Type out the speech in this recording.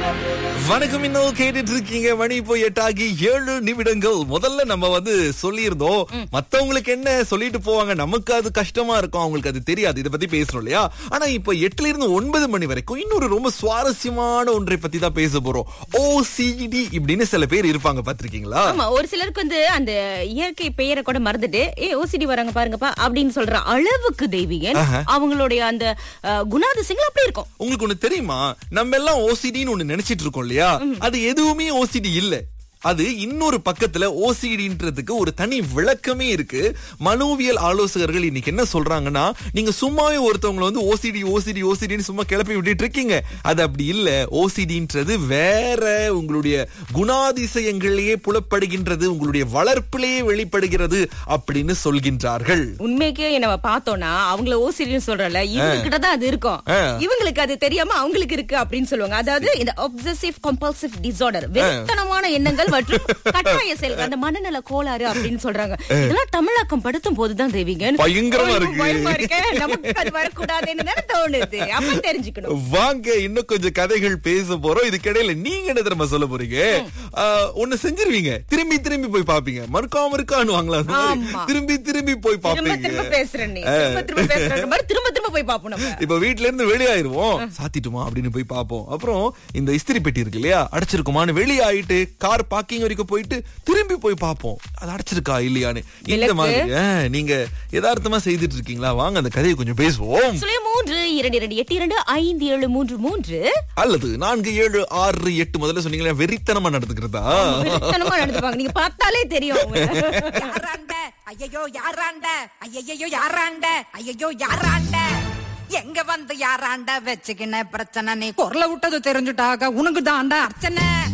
வணக்கம் இன்னும் கேட்டுட்டு இருக்கீங்க மணி இப்போ எட்டாகி ஏழு நிமிடங்கள் முதல்ல நம்ம வந்து சொல்லியிருந்தோம் மத்தவங்களுக்கு என்ன சொல்லிட்டு போவாங்க நமக்கு அது கஷ்டமா இருக்கும் அவங்களுக்கு அது தெரியாது இதை பத்தி பேசணும் இல்லையா ஆனா இப்ப எட்டுல இருந்து ஒன்பது மணி வரைக்கும் இன்னொரு ரொம்ப சுவாரஸ்யமான ஒன்றை பத்தி தான் பேச போறோம் ஓசிடி இப்படின்னு சில பேர் இருப்பாங்க பாத்திருக்கீங்களா ஆமா ஒரு சிலருக்கு வந்து அந்த இயற்கை பெயரை கூட மறந்துட்டு ஏ ஓசிடி வராங்க பாருங்கப்பா அப்படின்னு சொல்ற அளவுக்கு தெய்வீகன் அவங்களுடைய அந்த அஹ், குணாதிசயங்கள் அப்படி இருக்கும் உங்களுக்கு ஒண்ணு தெரியுமா நம்ம எல்லாம் ஓசிடின்னு ஒண்ணு நினைச்சிட்டு இருக்கோம் இல்லையா அது எதுவுமே ஓசிடி இல்ல அது இன்னொரு பக்கத்துல ஓசிடின்றதுக்கு ஒரு தனி விளக்கமே இருக்கு மனோவியல் ஆலோசகர்கள் இன்னைக்கு என்ன சொல்றாங்கன்னா நீங்க சும்மாவே ஒருத்தவங்களை வந்து ஓசிடி ஓசிடி ஓசிடின்னு சும்மா கிளப்பி விட்டுட்டு இருக்கீங்க அது அப்படி இல்ல ஓசிடின்றது வேற உங்களுடைய குணாதிசயங்களிலேயே புலப்படுகின்றது உங்களுடைய வளர்ப்பிலேயே வெளிப்படுகிறது அப்படின்னு சொல்கின்றார்கள் உண்மைக்கே நம்ம பார்த்தோம்னா அவங்கள ஓசிடின்னு சொல்றல இவங்க கிட்ட தான் அது இருக்கும் ஆ. இவங்களுக்கு அது தெரியாம அவங்களுக்கு இருக்கு அப்படின்னு சொல்லுவாங்க அதாவது இந்த obsessive compulsive டிசார்டர் வெறித்தனமான எண்ணங்கள் மற்றும் கட்டாய செயல்கள் அந்த மனநல கோளாறு அப்படின்னு சொல்றாங்க இதெல்லாம் தமிழாக்கம் படுத்தும் போதுதான் தெய்வீகன் பயங்கரமா ஐயோ, இருக்கு. பயமா இருக்கே. நமக்கு அது வரக்கூடாதுன்னு தானே தோணுது அப்ப தெரிஞ்சுக்கணும் வாங்க இன்னும் கொஞ்சம் கதைகள் பேச போறோம் இதுக்கிடையில நீங்க என்ன தெரியுமா சொல்ல போறீங்க ஆஹ், ஒண்ணு செஞ்சிருவீங்க திரும்பி திரும்பி போய் பாப்பீங்க மறுக்காம இருக்கான்னு வாங்கலாம் ஆமா. திரும்பி திரும்பி போய் திரும்ப பாப்பீங்க திரும்ப பேசுறேன் நீ திரும்ப திரும்ப பேசுற மாதிரி திரும்ப திரும்ப போய் பாப்போம் நம்ம இப்ப வீட்ல இருந்து வெளியாயிருவோம் சாத்திட்டுமா அப்படின்னு போய் பாப்போம் அப்புறம் இந்த இஸ்திரி பெட்டி இருக்கு இல்லையா அடைச்சிருக்குமான்னு வெளியாயிட்டு கார் பார்க்கிங் வரைக்கும் போயிட்டு திரும்பி போய் பாப்போம் அது அடைச்சிருக்கா இல்லையான்னு இந்த விளக்கு. மாதிரி ஆஹ், நீங்க யதார்த்தமா செய்துட்டு இருக்கீங்களா வாங்க அந்த கதையை கொஞ்சம் பேசுவோம் சுழிய மூன்று இரண்டு இரண்டு எட்டு இரண்டு ஐந்து ஏழு மூன்று மூன்று அல்லது நான்கு ஏழு ஆறு எட்டு முதல்ல சொன்னீங்களா வெறித்தனமா நடந்துக்கிறதா வெறித்தனமா நடந்துப்பாங்க நீங்க பார்த்தாலே தெரியும் அவங்க. யாராண்ட ஐயையோ யாராண்ட ஐயையோ யாராண்ட ஐயையோ யாராண்ட எங்க வந்து யாராண்ட வச்சுக்கின பிரச்சனை நீ குரல விட்டது தெரிஞ்சுட்டாக உனக்கு தாண்டா அர்ச்சனை